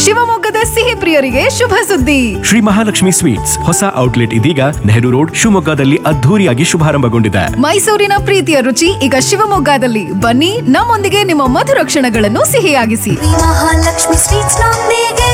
ಶಿವಮೊಗ್ಗದ ಸಿಹಿ ಪ್ರಿಯರಿಗೆ ಶುಭ ಸುದ್ದಿ ಶ್ರೀ ಮಹಾಲಕ್ಷ್ಮಿ ಸ್ವೀಟ್ಸ್ ಹೊಸ ಔಟ್ಲೆಟ್ ಇದೀಗ ನೆಹರು ರೋಡ್ ಶಿವಮೊಗ್ಗದಲ್ಲಿ ಅದ್ಧೂರಿಯಾಗಿ ಶುಭಾರಂಭಗೊಂಡಿದೆ ಮೈಸೂರಿನ ಪ್ರೀತಿಯ ರುಚಿ ಈಗ ಶಿವಮೊಗ್ಗದಲ್ಲಿ ಬನ್ನಿ ನಮ್ಮೊಂದಿಗೆ ನಿಮ್ಮ ಮಧುರ ಕ್ಷಣಗಳನ್ನು ಸಿಹಿಯಾಗಿಸಿ ಮಹಾಲಕ್ಷ್ಮಿ ಸ್ವೀಟ್ಸ್ ನೊಂದಿಗೆ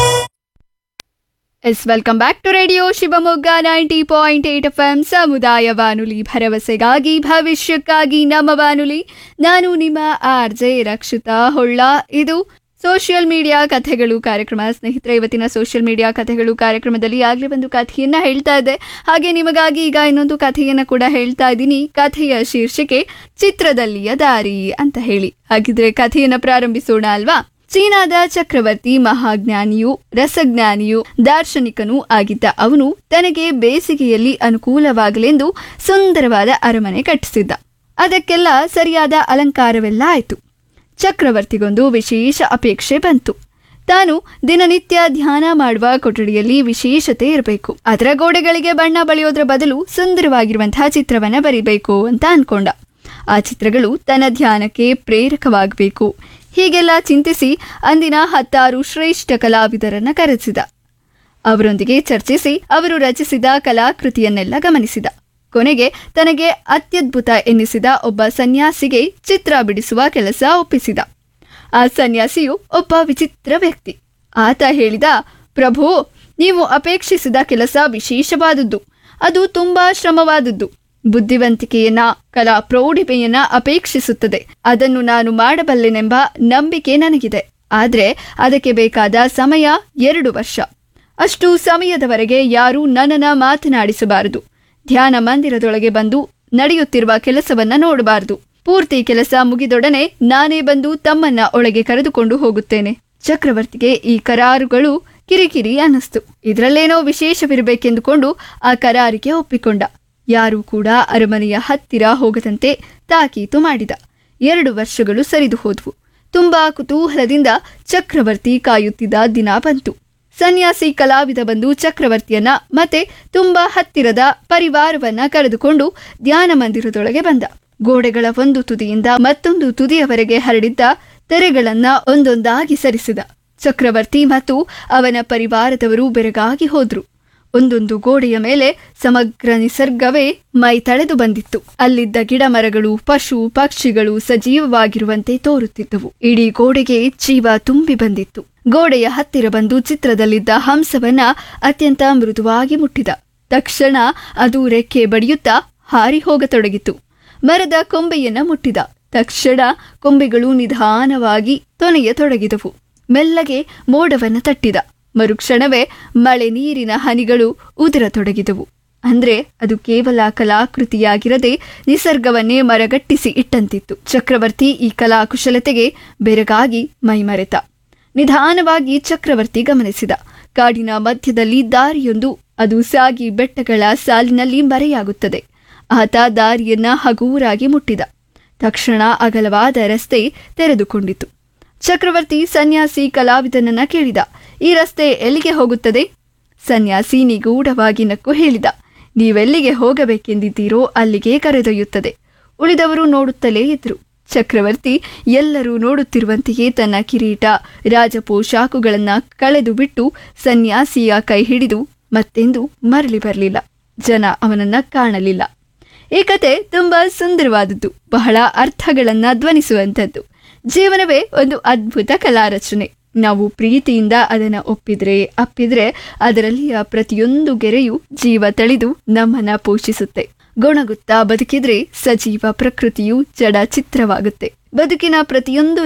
yes welcome back to radio Shivamogga ninety point eight F M ಸಮುದಾಯ ಬಾನುಲಿ ಭರವಸೆಗಾಗಿ ಭವಿಷ್ಯಕ್ಕಾಗಿ ನಮ್ಮ ಬಾನುಲಿ ನಾನು ನಿಮ್ಮ ಆರ್ ಜೆ ರಕ್ಷಿತಾ ಹೊಳ್ಳ ಇದು ಸೋಷಿಯಲ್ ಮೀಡಿಯಾ ಕಥೆಗಳು ಕಾರ್ಯಕ್ರಮ ಸ್ನೇಹಿತರೆ ಇವತ್ತಿನ ಸೋಷಿಯಲ್ ಮೀಡಿಯಾ ಕಥೆಗಳು ಕಾರ್ಯಕ್ರಮದಲ್ಲಿ ಆಗಲೇ ಒಂದು ಕಥೆಯನ್ನ ಹೇಳ್ತಾ ಇದ್ದೆ ಹಾಗೆ ನಿಮಗಾಗಿ ಈಗ ಇನ್ನೊಂದು ಕಥೆಯನ್ನ ಕೂಡ ಹೇಳ್ತಾ ಇದ್ದೀನಿ ಕಥೆಯ ಶೀರ್ಷಿಕೆ ಚಿತ್ರದಲ್ಲಿಯ ದಾರಿ ಅಂತ ಹೇಳಿ ಹಾಗಿದ್ರೆ ಕಥೆಯನ್ನ ಪ್ರಾರಂಭಿಸೋಣ ಅಲ್ವಾ ಚೀನಾದ ಚಕ್ರವರ್ತಿ ಮಹಾಜ್ಞಾನಿಯು ರಸಜ್ಞಾನಿಯು ದಾರ್ಶನಿಕನೂ ಆಗಿದ್ದ ಅವನು ತನಗೆ ಬೇಸಿಗೆಯಲ್ಲಿ ಅನುಕೂಲವಾಗಲೆಂದು ಸುಂದರವಾದ ಅರಮನೆ ಕಟ್ಟಿಸಿದ್ದ ಅದಕ್ಕೆಲ್ಲ ಸರಿಯಾದ ಅಲಂಕಾರವೆಲ್ಲ ಆಯಿತು ಚಕ್ರವರ್ತಿಗೊಂದು ವಿಶೇಷ ಅಪೇಕ್ಷೆ ಬಂತು ತಾನು ದಿನನಿತ್ಯ ಧ್ಯಾನ ಮಾಡುವ ಕೊಠಡಿಯಲ್ಲಿ ವಿಶೇಷತೆ ಇರಬೇಕು ಅದರ ಗೋಡೆಗಳಿಗೆ ಬಣ್ಣ ಬಳಿಯೋದ್ರ ಬದಲು ಸುಂದರವಾಗಿರುವಂತಹ ಚಿತ್ರವನ್ನ ಬರಿಬೇಕು ಅಂತ ಅನ್ಕೊಂಡ ಆ ಚಿತ್ರಗಳು ತನ್ನ ಧ್ಯಾನಕ್ಕೆ ಪ್ರೇರಕವಾಗಬೇಕು ಹೀಗೆಲ್ಲ ಚಿಂತಿಸಿ ಅಂದಿನ ಹತ್ತಾರು ಶ್ರೇಷ್ಠ ಕಲಾವಿದರನ್ನ ಕರೆಸಿದ ಅವರೊಂದಿಗೆ ಚರ್ಚಿಸಿ ಅವರು ರಚಿಸಿದ ಕಲಾಕೃತಿಯನ್ನೆಲ್ಲ ಗಮನಿಸಿದ ಕೊನೆಗೆ ತನಗೆ ಅತ್ಯದ್ಭುತ ಎನ್ನಿಸಿದ ಒಬ್ಬ ಸನ್ಯಾಸಿಗೆ ಚಿತ್ರ ಬಿಡಿಸುವ ಕೆಲಸ ಒಪ್ಪಿಸಿದ ಆ ಸನ್ಯಾಸಿಯು ಒಬ್ಬ ವಿಚಿತ್ರ ವ್ಯಕ್ತಿ ಆತ ಹೇಳಿದ ಪ್ರಭು ನೀವು ಅಪೇಕ್ಷಿಸಿದ ಕೆಲಸ ವಿಶೇಷವಾದದ್ದು ಅದು ತುಂಬಾ ಶ್ರಮವಾದದ್ದು ಬುದ್ಧಿವಂತಿಕೆಯನ್ನ ಕಲಾ ಪ್ರೌಢಿಮೆಯನ್ನ ಅಪೇಕ್ಷಿಸುತ್ತದೆ ಅದನ್ನು ನಾನು ಮಾಡಬಲ್ಲೆನೆಂಬ ನಂಬಿಕೆ ನನಗಿದೆ ಆದ್ರೆ ಅದಕ್ಕೆ ಬೇಕಾದ ಸಮಯ ಎರಡು ವರ್ಷ ಅಷ್ಟು ಸಮಯದವರೆಗೆ ಯಾರೂ ನನ್ನನ್ನ ಮಾತನಾಡಿಸಬಾರದು ಧ್ಯಾನ ಮಂದಿರದೊಳಗೆ ಬಂದು ನಡೆಯುತ್ತಿರುವ ಕೆಲಸವನ್ನ ನೋಡಬಾರದು ಪೂರ್ತಿ ಕೆಲಸ ಮುಗಿದೊಡನೆ ನಾನೇ ಬಂದು ತಮ್ಮನ್ನ ಒಳಗೆ ಕರೆದುಕೊಂಡು ಹೋಗುತ್ತೇನೆ ಚಕ್ರವರ್ತಿಗೆ ಈ ಕರಾರುಗಳು ಕಿರಿಕಿರಿ ಅನ್ನಿಸ್ತು ಇದರಲ್ಲೇನೋ ವಿಶೇಷವಿರಬೇಕೆಂದುಕೊಂಡು ಆ ಕರಾರಿಗೆ ಒಪ್ಪಿಕೊಂಡ ಯಾರೂ ಕೂಡ ಅರಮನೆಯ ಹತ್ತಿರ ಹೋಗದಂತೆ ತಾಕೀತು ಮಾಡಿದ ಎರಡು ವರ್ಷಗಳು ಸರಿದು ಹೋದ್ವು ತುಂಬಾ ಕುತೂಹಲದಿಂದ ಚಕ್ರವರ್ತಿ ಕಾಯುತ್ತಿದ್ದ ದಿನ ಬಂತು ಸನ್ಯಾಸಿ ಕಲಾವಿದ ಬಂದು ಚಕ್ರವರ್ತಿಯನ್ನ ಮತ್ತೆ ತುಂಬಾ ಹತ್ತಿರದ ಪರಿವಾರವನ್ನ ಕರೆದುಕೊಂಡು ಧ್ಯಾನ ಮಂದಿರದೊಳಗೆ ಬಂದ ಗೋಡೆಗಳ ಒಂದು ತುದಿಯಿಂದ ಮತ್ತೊಂದು ತುದಿಯವರೆಗೆ ಹರಡಿದ್ದ ತೆರೆಗಳನ್ನ ಒಂದೊಂದಾಗಿ ಸರಿಸಿದ ಚಕ್ರವರ್ತಿ ಮತ್ತು ಅವನ ಪರಿವಾರದವರು ಬೆರಗಾಗಿ ಹೋದ್ರು ಒಂದೊಂದು ಗೋಡೆಯ ಮೇಲೆ ಸಮಗ್ರ ನಿಸರ್ಗವೇ ಮೈ ತಳೆದು ಬಂದಿತ್ತು ಅಲ್ಲಿದ್ದ ಗಿಡ ಮರಗಳು ಪಶು ಪಕ್ಷಿಗಳು ಸಜೀವವಾಗಿರುವಂತೆ ತೋರುತ್ತಿದ್ದವು ಇಡೀ ಗೋಡೆಗೆ ಜೀವ ತುಂಬಿ ಬಂದಿತ್ತು ಗೋಡೆಯ ಹತ್ತಿರ ಬಂದು ಚಿತ್ರದಲ್ಲಿದ್ದ ಹಂಸವನ್ನ ಅತ್ಯಂತ ಮೃದುವಾಗಿ ಮುಟ್ಟಿದ ತಕ್ಷಣ ಅದು ರೆಕ್ಕೆ ಬಡಿಯುತ್ತಾ ಹಾರಿ ಹೋಗತೊಡಗಿತು ಮರದ ಕೊಂಬೆಯನ್ನ ಮುಟ್ಟಿದ ತಕ್ಷಣ ಕೊಂಬೆಗಳು ನಿಧಾನವಾಗಿ ತೊನೆಯತೊಡಗಿದವು ಮೆಲ್ಲಗೆ ಮೋಡವನ್ನ ತಟ್ಟಿದ ಮರುಕ್ಷಣವೇ ಮಳೆ ನೀರಿನ ಹನಿಗಳು ಉದುರತೊಡಗಿದವು ಅಂದ್ರೆ ಅದು ಕೇವಲ ಕಲಾಕೃತಿಯಾಗಿರದೆ ನಿಸರ್ಗವನ್ನೇ ಮರಗಟ್ಟಿಸಿ ಇಟ್ಟಂತಿತ್ತು ಚಕ್ರವರ್ತಿ ಈ ಕಲಾಕುಶಲತೆಗೆ ಬೆರಗಾಗಿ ಮೈಮರೆತ ನಿಧಾನವಾಗಿ ಚಕ್ರವರ್ತಿ ಗಮನಿಸಿದ ಕಾಡಿನ ಮಧ್ಯದಲ್ಲಿ ದಾರಿಯೊಂದು ಅದು ಸಾಗಿ ಬೆಟ್ಟಗಳ ಸಾಲಿನಲ್ಲಿ ಮರೆಯಾಗುತ್ತದೆ ಆತ ದಾರಿಯನ್ನ ಹಗೂರಾಗಿ ಮುಟ್ಟಿದ ತಕ್ಷಣ ಅಗಲವಾದ ರಸ್ತೆ ತೆರೆದುಕೊಂಡಿತು ಚಕ್ರವರ್ತಿ ಸನ್ಯಾಸಿ ಕಲಾವಿದನನ್ನ ಕೇಳಿದ ಈ ರಸ್ತೆ ಎಲ್ಲಿಗೆ ಹೋಗುತ್ತದೆ ಸನ್ಯಾಸಿ ನಿಗೂಢವಾಗಿ ನಕ್ಕು ಹೇಳಿದ ನೀವೆಲ್ಲಿಗೆ ಹೋಗಬೇಕೆಂದಿದ್ದೀರೋ ಅಲ್ಲಿಗೆ ಕರೆದೊಯ್ಯುತ್ತದೆ ಉಳಿದವರು ನೋಡುತ್ತಲೇ ಇದ್ರು ಚಕ್ರವರ್ತಿ ಎಲ್ಲರೂ ನೋಡುತ್ತಿರುವಂತೆಯೇ ತನ್ನ ಕಿರೀಟ ರಾಜಪೋಷಾಕುಗಳನ್ನ ಕಳೆದು ಬಿಟ್ಟು ಸನ್ಯಾಸಿಯ ಕೈ ಹಿಡಿದು ಮತ್ತೆಂದು ಮರಳಿ ಬರಲಿಲ್ಲ ಜನ ಅವನನ್ನ ಕಾಣಲಿಲ್ಲ ಈ ಕತೆ ತುಂಬಾ ಸುಂದರವಾದದ್ದು ಬಹಳ ಅರ್ಥಗಳನ್ನ ಧ್ವನಿಸುವಂಥದ್ದು ಜೀವನವೇ ಒಂದು ಅದ್ಭುತ ಕಲಾ ರಚನೆ ನಾವು ಪ್ರೀತಿಯಿಂದ ಅದನ್ನ ಒಪ್ಪಿದ್ರೆ ಅಪ್ಪಿದ್ರೆ ಅದರಲ್ಲಿಯ ಪ್ರತಿಯೊಂದು ಗೆರೆಯು ಜೀವ ತಳೆದು ನಮ್ಮನ್ನ ಪೋಷಿಸುತ್ತೆ ಗೊಣಗುತ್ತಾ ಬದುಕಿದ್ರೆ ಸಜೀವ ಪ್ರಕೃತಿಯು ಜಡ ಚಿತ್ರವಾಗುತ್ತೆ ಬದುಕಿನ ಪ್ರತಿಯೊಂದು